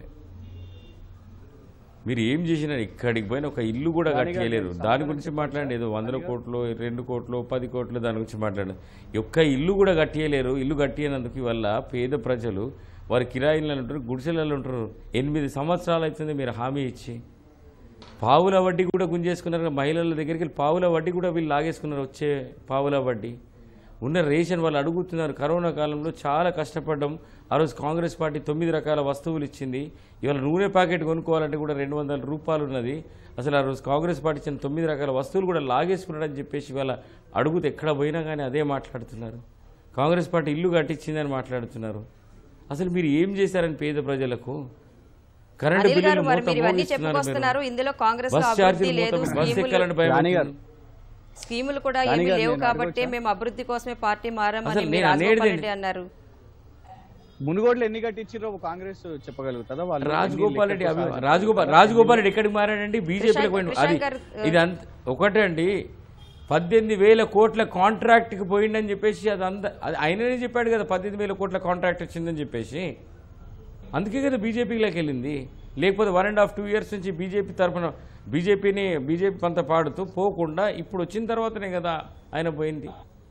మీరు ఏం చేసినా ఇక్కడికి పోయిన ఒక ఇల్లు కూడా కట్టలేరు దాని గురించి మాట్లాడండి ఏదో వందల కోట్లు రెండు కోట్లు పది కోట్లు దాని గురించి మాట్లాడండి ఒక్క ఇల్లు కూడా కట్టియలేరు ఇల్లు కట్టియనందుకు వల్ల పేద ప్రజలు వారి కిరాయిలలో ఉంటారు గుడిసెలలో ఉంటారు ఎనిమిది సంవత్సరాలు అవుతుంది మీరు హామీ ఇచ్చి పావుల వడ్డీ కూడా గుంజేసుకున్నారు మహిళల దగ్గరికి వెళ్ళి పావుల వడ్డీ కూడా వీళ్ళు లాగేసుకున్నారు వచ్చే పావుల వడ్డీ ఉన్న రేషన్ వాళ్ళు అడుగుతున్నారు కరోనా కాలంలో చాలా కష్టపడ్డం ఆ రోజు కాంగ్రెస్ పార్టీ తొమ్మిది రకాల వస్తువులు ఇచ్చింది ఇవాళ నూనె ప్యాకెట్ కొనుక్కోవాలంటే కూడా రెండు వందల రూపాయలు ఉన్నది అసలు ఆ రోజు కాంగ్రెస్ పార్టీ ఇచ్చిన తొమ్మిది రకాల వస్తువులు కూడా లాగేసుకున్నాడని చెప్పేసి ఇవాళ అడుగుతే ఎక్కడ పోయినా కానీ అదే మాట్లాడుతున్నారు కాంగ్రెస్ పార్టీ ఇల్లు కట్టించిందని మాట్లాడుతున్నారు అసలు మీరు ఏం చేశారని పేద ప్రజలకు కరెంటు అనిల్ గారు బిల్లులు మరి మూత మీరు ఇవన్నీ మోగిస్తున్నారు చెప్పుకొస్తున్నారు మీరు. ఇందులో కాంగ్రెస్ లో బస్ అభివృద్ధి ఛార్జీలు లేదు మూత బస్ స్కీములు ఎక్కాలంటే భయం రాణి అవుతుంది. గారు స్కీములు కూడా రాణి ఏమీ గారు, లేవు నేను కాబట్టి అడగొచ్చా? మేము అభివృద్ధి కోసమే పార్టీ మారామని అసలు మీరు నేను రాజగోపాల్ అనేది రెడ్డి అన్నారు మునుగోడులో ఎన్ని కట్టించిరో కాంగ్రెస్ చెప్పగలుగుతుందా వాళ్ళు రాజగోపాల్ రెడ్డి ఎన్ని అభి- లెక్కలు రాజగోపాల్ రాజగోపాల్ రెడ్డి ఎక్కడికి మారాడండి బీజేపీలో ప్రశాంత్- పోయిండు అది ప్రశాంత్ గారు, ఇది అంత ఒకటే అండి పద్దెనిమిది వేల కోట్ల కాంట్రాక్ట్కి పోయిండని చెప్పేసి అది అంత అది ఆయననే చెప్పాడు కదా పద్దెనిమిది వేల కోట్ల కాంట్రాక్ట్ వచ్చిందని చెప్పేసి అందుకే కదా బీజేపీలోకి వెళ్ళింది లేకపోతే one and half two years నుంచి బీజేపీ తరఫున బీజేపీని బీజేపీ పంత పాడుతూ పోకుండా ఇప్పుడు వచ్చిన తర్వాతనే కదా ఆయన పోయింది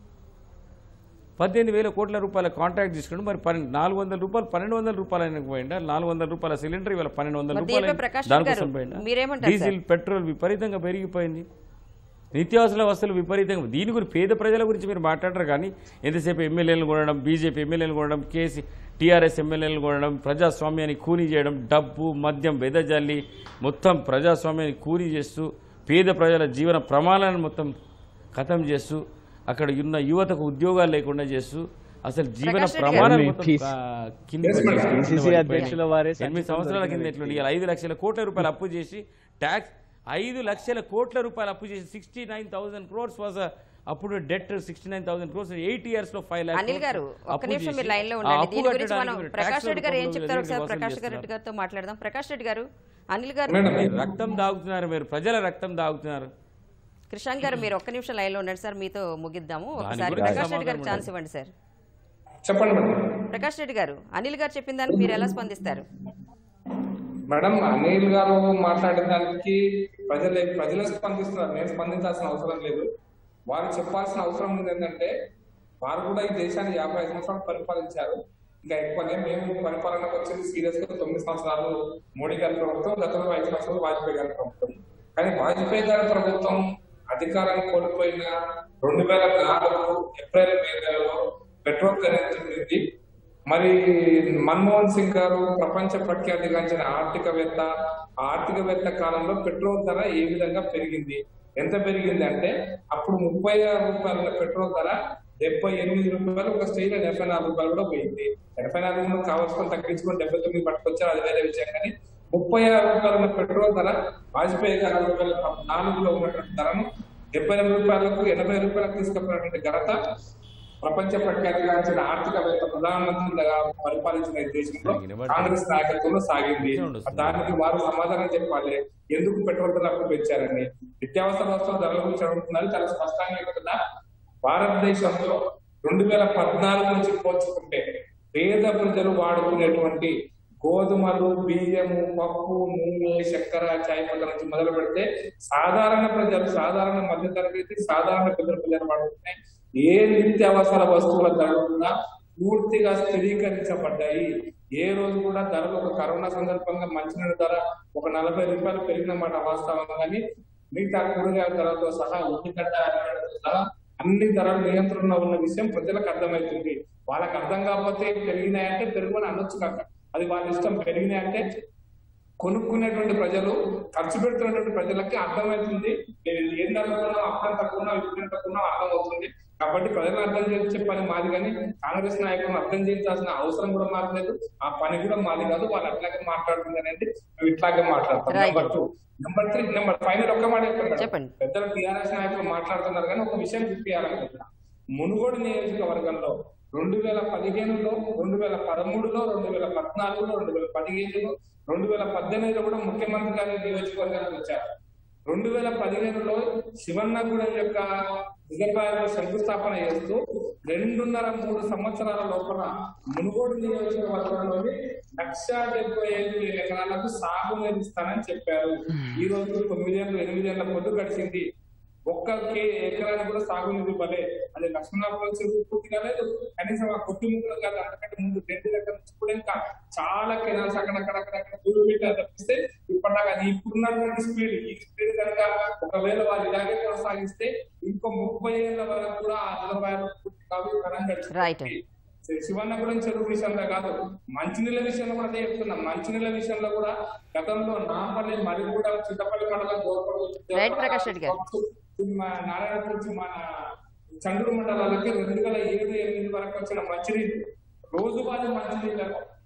పద్దెనిమిది వేల కోట్ల రూపాయల కాంట్రాక్ట్ తీసుకుని మరి పన్నెండు నాలుగు వందల రూపాయలు పన్నెండు వందల రూపాయలు ఆయనకు పోయిందా నాలుగు వందల రూపాయల సిలిండర్ ఇవాళ పన్నెండు వందల మరి రూపాయలు దీనిపై ప్రకాష్ దానికోసం గారు, పోయిందా మీరేమంటారు డీజిల్ పెట్రోల్ విపరీతంగా పెరిగిపోయింది నిత్యావసర వస్తువులు విపరీతంగా దీని గురించి పేద ప్రజల గురించి మీరు మాట్లాడరు కానీ ఎంతసేపు ఎమ్మెల్యేలు కొనడం బీజేపీ ఎమ్మెల్యేలు కొనడం కేసీ టీఆర్ఎస్ ఎమ్మెల్యేలు కొనడం ప్రజాస్వామ్యాన్ని కూనీ చేయడం డబ్బు మద్యం వెదజల్లి మొత్తం ప్రజాస్వామ్యాన్ని కూనీ చేస్తూ పేద ప్రజల జీవన ప్రమాణాలను మొత్తం ఖతం చేస్తూ అక్కడ ఉన్న యువతకు ఉద్యోగాలు లేకుండా చేస్తూ అసలు జీవన ప్రకాష్ రెడ్డి ప్రమాణాలు గారు. మొత్తం మీ కా- కిందికి Yes, madam. వచ్చేసి PCC కింద అధ్యక్షుల వారే ఎనిమిది సచివం సంవత్సరాల దొరికిన కింద ఎట్లుండి ఇవాళ ఐదు లక్షల కోట్ల రూపాయలు అప్పు చేసి ట్యాక్స్ ఐదు లక్షల కోట్ల రూపాయలు అప్పు చేసి sixty nine thousand crores was అప్పుడు debt sixty nine thousand crores eight years లో ఫైవ్ లాక్స్ అనిల్ గారు ఒక్క నిమిషం మీరు లైన్ లో ఉండండి దీని గురించి మనం ప్రకాష్ రెడ్డి గారు ఏం చెప్తారు ఒకసారి ప్రకాష్ రెడ్డి గారితో మాట్లాడదాం ప్రకాష్ రెడ్డి గారు అనిల్ గారు మేడం మీరు రక్తం దాగుతున్నారు మీరు ప్రజల రక్తం దాగుతున్నారు కృషాంక్ గారు మీరు ఒక్క నిమిషం లైన్ లో ఉండండి సార్ మీతో ముగిద్దాము దాని ఒకసారి గురించి ప్రకాష్ రెడ్డి గారికి సమాధానం ఛాన్స్ ఇవ్వండి సార్ చెప్పండి మేడం ప్రకాష్ రెడ్డి గారు అనిల్ గారు చెప్పిన దానికి మీరు ఎలా స్పందిస్తారు మేడం అనిల్ గారు మాట్లాడిన దానికి ప్రజలే ప్రజలు స్పందిస్తున్నారు నేను స్పందించాల్సిన అవసరం లేదు వారు చెప్పాల్సిన అవసరం ఉంది ఏంటంటే వారు కూడా ఈ దేశాన్ని యాభై ఐదు సంవత్సరాలు పరిపాలించారు ఇంకా ఎక్కువనే మేము పరిపాలనకు వచ్చింది సీరియస్ గా తొమ్మిది సంవత్సరాలు మోడీ గారి ప్రభుత్వం గతంలో ఐదు సంవత్సరాలు వాజ్పేయి గారి ప్రభుత్వం కానీ వాజ్పేయి గారి ప్రభుత్వం అధికారం కోల్పోయిన రెండు వేల నాలుగు ఏప్రిల్ మే నెలలో పెట్రోల్ ధర ఎంత ఉండింది మరి మన్మోహన్ సింగ్ గారు ప్రపంచ ప్రఖ్యాతిగాంచిన ఆర్థికవేత్త ఆ ఆర్థికవేత్త కాలంలో పెట్రోల్ ధర ఏ విధంగా పెరిగింది ఎంత పెరిగింది అంటే అప్పుడు ముప్పై ఆరు రూపాయల పెట్రోల్ ధర డెబ్బై ఎనిమిది రూపాయలు ఒక స్టేజ్ ఎనభై నాలుగు రూపాయలు కూడా పోయింది ఎనభై నాలుగు కావాల్సుకొని తగ్గించుకొని డెబ్బై తొమ్మిది పట్టుకొచ్చారు అది వేరే విషయం కానీ ముప్పై ఆరు రూపాయల పెట్రోల్ ధర వాజ్పేయి గారు రెండు వేల నాలుగులో ఉన్నటువంటి ధరను డెబ్బై ఎనిమిది రూపాయలకు ఎనభై రూపాయలకు తీసుకున్నటువంటి ఘనత ప్రపంచ ప్రఖ్యాతిగాంచిన ఆర్థికవేత్త ప్రధానమంత్రిగా పరిపాలించిన ఈ దేశంలో కాంగ్రెస్ నాయకత్వంలో సాగింది దానికి వారు సమాధానం చెప్పాలి ఎందుకు పెట్రోల్ ధర అప్పుడు పెంచారని నిత్యావసర వస్తువుల ధరల గురించి అడుగుతున్నారు చాలా స్పష్టంగా చెప్తున్నా భారతదేశంలో రెండు వేల పద్నాలుగు నుంచి పోల్చుకుంటే పేద ప్రజలు వాడుకునేటువంటి గోధుమలు బియ్యము పప్పు నూనె చక్కెర చాయ్ పట్ల నుంచి మొదలు పెడితే సాధారణ ప్రజలు సాధారణ మధ్య తరగతి సాధారణ పెద్ద ప్రజలు వాడుకునే ఏ నిత్యావసర వస్తువుల ధరలు కూడా పూర్తిగా స్థిరీకరించబడ్డాయి ఏ రోజు కూడా ధరలు ఒక కరోనా సందర్భంగా మంచినీళ్ళ ధర ఒక నలభై రూపాయలు పెరిగిన మాట వాస్తవం కానీ మిగతా కూరగాయల ధరలతో సహా ఉల్లిగడ్డ అరటిగడ్డతో సహా అన్ని ధరలు నియంత్రణలో ఉన్న విషయం ప్రజలకు అర్థమవుతుంది వాళ్ళకి అర్థం కాకపోతే పెరిగినాయంటే పెరుగుని అనొచ్చు కాక అది వాళ్ళ ఇష్టం పెరిగినాయంటే కొనుక్కునేటువంటి ప్రజలు ఖర్చు పెడుతున్నటువంటి ప్రజలకి అర్థమవుతుంది నేను ఏం తగ్గుతున్నా అప్పుడు తక్కువ ఇప్పుడు తక్కువ అర్థమవుతుంది కాబట్టి ప్రజలను అర్థం చేసే పని మాది కానీ కాంగ్రెస్ నాయకులను అర్థం చేయించాల్సిన అవసరం కూడా మాకు లేదు ఆ పని కూడా మాది కాదు వాళ్ళు అట్లాగే మాట్లాడుతుంది అనేది మేము ఇట్లాగే మాట్లాడతాం Right. Number two number three number final ఒక్క మాట చెప్తాను చెప్పండి. పెద్దలు టీఆర్ఎస్ నాయకులు మాట్లాడుతున్నారు కానీ ఒక విషయం చూపించాలనుకుంటున్నా మునుగోడు నియోజకవర్గంలో రెండు వేల పదిహేనులో రెండు వేల పదమూడులో రెండు వేల పద్నాలుగులో రెండు వేల పదిహేనులో రెండు వేల పద్దెనిమిదిలో కూడా ముఖ్యమంత్రి గారి నియోజకవర్గానికి వచ్చారు రెండు వేల పదిహేనులో శివన్నగూడెం యొక్క రిజర్వాయర్ శంకుస్థాపన చేస్తూ రెండున్నర మూడు సంవత్సరాల లోపల మునుగోడు నియోజకవర్గంలోని లక్ష డెబ్బై ఐదు వేల ఎకరాలకు సాగునీరు ఇస్తానని చెప్పారు ఈ రోజు తొమ్మిదేళ్ళు ఎనిమిదేళ్ల పొద్దు గడిచింది ఒక్క కే- ఎకరానికి కూడా సాగునీరు ఇవ్వలే అది లక్ష్మణాపురం చెరువు పూర్తి కాలేదు కనీసం ఆ కొద్ది ముక్కలు కాదు అంతకంటే ముందు రెండు దగ్గర నుంచి కూడా ఇంకా చాలా కెనాల్స్ అక్కడక్కడక్కడ దూరం పెట్టి తప్పిస్తే ఇప్పటిదాకా అది ఇప్పుడున్నటువంటి స్పీడ్ ఈ స్పీడ్ కనుక ఒకవేళ వాళ్ళు ఇలాగే కొనసాగిస్తే ఇంకో ముప్పై ఏళ్ళ వరకు కూడా ఆ రిజర్వాయర్ పూర్తి కావు కనం Right. శివన్నగూడెం చెరువు విషయంలో కాదు మంచినీళ్ళ విషయంలో కూడా అదే చెప్తున్నాం మంచినీళ్ళ విషయంలో కూడా గతంలో నాంపల్లి మరిగూడ చిత్తపల్లి మండలం గోల్కొండ Right, ప్రకాష్ రెడ్డి గారు. మా నారాయణపూర్ మన చంద్రుడు మండలాలకి రెండు వేల ఏడు ఎనిమిది వరకు వచ్చిన మంచినీళ్ళు రోజువారీ మంచినీళ్ళకు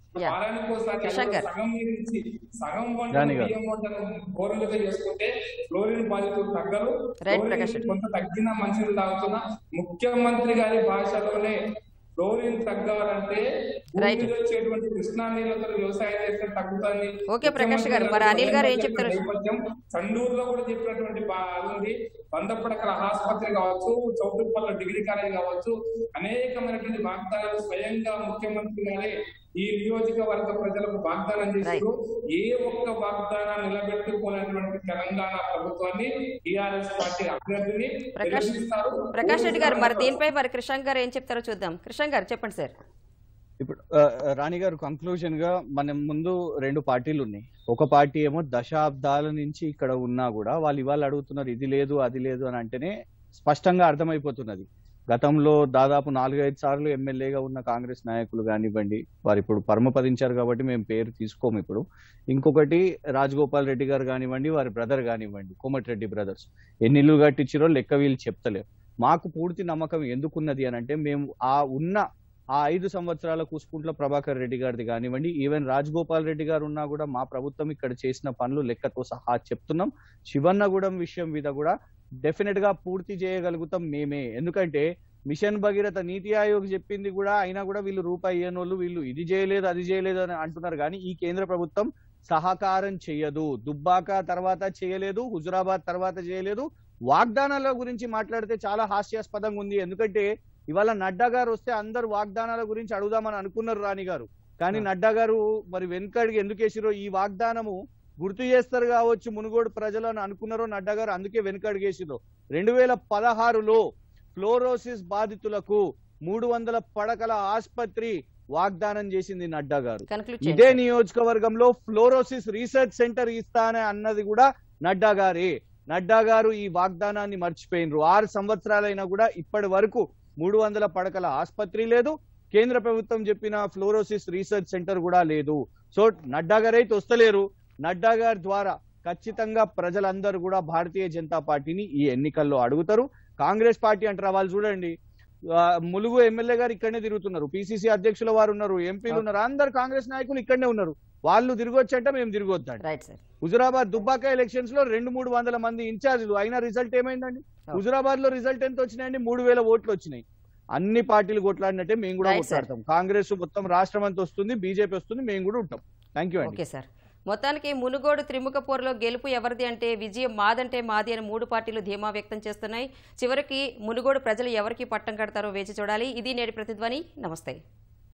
Yeah. వారానికి ఒకసారి కిషన్ గారు. సగం నీరు ఇచ్చి సగం వంట రాణి గారు. బియ్యం వంటను బోర్లుగా చేసుకుంటే ఫ్లోరిన్ బాధితులు తగ్గరు రైట్, ఫ్లోరిన్ ప్రకాష్ రెడ్డి. కొంత తగ్గిన మంచిని తాగుతున్నా ముఖ్యమంత్రి గారి భాషలోనే ఫ్లోరిన్ తగ్గాలంటే రైట్. భూమిలో వచ్చేటువంటి కృష్ణా నీళ్ళతో వ్యవసాయం చేస్తే తగ్గుతుంది ఓకే, ప్రకాష్ గారు. మరి అనిల్ గారు ఏం చెప్తారు? నేపథ్యం చండూరులో కూడా చెప్పినటువంటి బా- అది ఉంది వంద పడకల ఆసుపత్రి కావచ్చు చౌటుప్పల్ల డిగ్రీ కాలేజ్ కావచ్చు అనేకమైనటువంటి వాగ్దానాలు స్వయంగా ముఖ్యమంత్రి గారే ఈ నియోజకవర్గ ప్రజలకు వాగ్దానం చేశారు ఏ ఒక్క వాగ్దానాన్ని నిలబెట్టుకోలేనటువంటి తెలంగాణ ప్రభుత్వాన్ని టిఆర్ఎస్ పార్టీ అభ్యర్థిని ప్రకాష్- గెలిపిస్తారు. ప్రకాష్ రెడ్డి గారు మరి దీనిపై మరి కృష్ణ గారు ఏం చెప్తారో చూద్దాం కృష్ణ గారు చెప్పండి సార్ ఇప్పుడు ఆ, రాణి గారు కంక్లూజన్ గా మనం ముందు రెండు పార్టీలు ఉన్నాయి ఒక పార్టీ ఏమో దశాబ్దాల నుంచి ఇక్కడ ఉన్నా కూడా వాళ్ళు ఇవాళ అడుగుతున్నారు ఇది లేదు అది లేదు అని అంటేనే స్పష్టంగా అర్థమైపోతున్నది గతంలో దాదాపు నాలుగైదు సార్లు ఎమ్మెల్యేగా ఉన్న కాంగ్రెస్ నాయకులు కానివ్వండి వారు ఇప్పుడు పరమపదించారు కాబట్టి మేము పేరు తీసుకోము ఇప్పుడు ఇంకొకటి రాజగోపాల్ రెడ్డి గారు కానివ్వండి వారి బ్రదర్ కానివ్వండి కోమటిరెడ్డి బ్రదర్స్ ఎన్ని ఇల్లు కట్టించారో లెక్క వీళ్ళు చెప్తలేరు మాకు పూర్తి నమ్మకం ఎందుకున్నది అని అంటే మేము ఆ ఉన్న ఆ ఐదు సంవత్సరాల కూసుకుంట్ల ప్రభాకర్ రెడ్డి గారిది కానివ్వండి ఈవెన్ రాజగోపాల్ రెడ్డి గారు ఉన్నా కూడా మా ప్రభుత్వం ఇక్కడ చేసిన పనులు లెక్కతో సహా చెప్తున్నాం శివన్నగూడెం విషయం మీద కూడా డెఫినెట్ గా పూర్తి చేయగలుగుతాం మేమే ఎందుకంటే మిషన్ భగీరథ నీతి ఆయోగ్ చెప్పింది కూడా అయినా కూడా వీళ్ళు రూపాయి ఇయ్యనోళ్ళు వీళ్ళు ఇది చేయలేదు అది చేయలేదు అని అంటున్నారు కానీ ఈ కేంద్ర ప్రభుత్వం సహకారం చేయదు దుబ్బాక తర్వాత చేయలేదు హుజురాబాద్ తర్వాత చేయలేదు వాగ్దానాల గురించి మాట్లాడితే చాలా హాస్యాస్పదంగా ఉంది ఎందుకంటే ఇవాళ నడ్డా గారు వస్తే అందరు వాగ్దానాల గురించి అడుగుదామని అనుకున్నారు రాణి గారు కానీ నడ్డా గారు మరి వెనుకడికి ఎందుకు వేసిరో ఈ వాగ్దానము గుర్తు చేస్తారు కావచ్చు మునుగోడు ప్రజలు అని అనుకున్నారో నడ్డా గారు అందుకే వెనుకడిగేసిరో రెండు వేల పదహారులో ఫ్లోరోసిస్ బాధితులకు మూడు వందల పడకల ఆసుపత్రి వాగ్దానం చేసింది నడ్డా గారు కన్క్లూడ్ ఇదే చేయండి నియోజకవర్గంలో ఫ్లోరోసిస్ రీసెర్చ్ సెంటర్ ఇస్తానే అన్నది కూడా నడ్డా గారే నడ్డా గారు ఈ వాగ్దానాన్ని మర్చిపోయినరు ఆరు సంవత్సరాలైనా కూడా ఇప్పటి వరకు మూడు వందల పడకల ఆసుపత్రి లేదు కేంద్ర ప్రభుత్వం చెప్పిన ఫ్లోరోసిస్ రీసెర్చ్ సెంటర్ కూడా లేదు సో నడ్డా గారు అయితే వస్తలేరు నడ్డా గారి ద్వారా ఖచ్చితంగా ప్రజలందరూ కూడా భారతీయ జనతా పార్టీని ఈ ఎన్నికల్లో అడుగుతారు కాంగ్రెస్ పార్టీ అంటారా వాళ్ళు చూడండి ఆ, ములుగు ఎమ్మెల్యే గారు ఇక్కడనే తిరుగుతున్నారు పిసిసి అధ్యక్షుల వారు ఉన్నారు ఎంపీలు ఉన్నారు అందరు కాంగ్రెస్ నాయకులు ఇక్కడనే ఉన్నారు వాళ్ళు తిరగొచ్చంట మేము తిరగొద్దండి right sir Huzurabad Dubbaka elections లో రెండు మూడు వందల మంది ఇన్ఛార్జీలు అయినా రిజల్ట్ ఏమైందండి హుజురాబాద్ లో రిజల్ట్ ఎంత వచ్చినాయండి మూడు వేల ఓట్లు వచ్చినాయి అన్ని పార్టీలు కొట్లాడినట్టే మేము కూడా Right, sir. కొట్లాడతాం కాంగ్రెస్ మొత్తం రాష్ట్రం అంతా వస్తుంది బీజేపీ వస్తుంది మేము కూడా ఉంటాం థ్యాంక్ యూ అండి ఓకే సార్ మొత్తానికి మునుగోడు త్రిముఖ పోరులో గెలుపు ఎవరిది అంటే విజయం మాదంటే మాది అని మూడు పార్టీలు ధీమా వ్యక్తం చేస్తున్నాయి చివరికి మునుగోడు ప్రజలు ఎవరికి పట్టం కడతారో వేచి చూడాలి ఇది నేటి ప్రతిధ్వని నమస్తే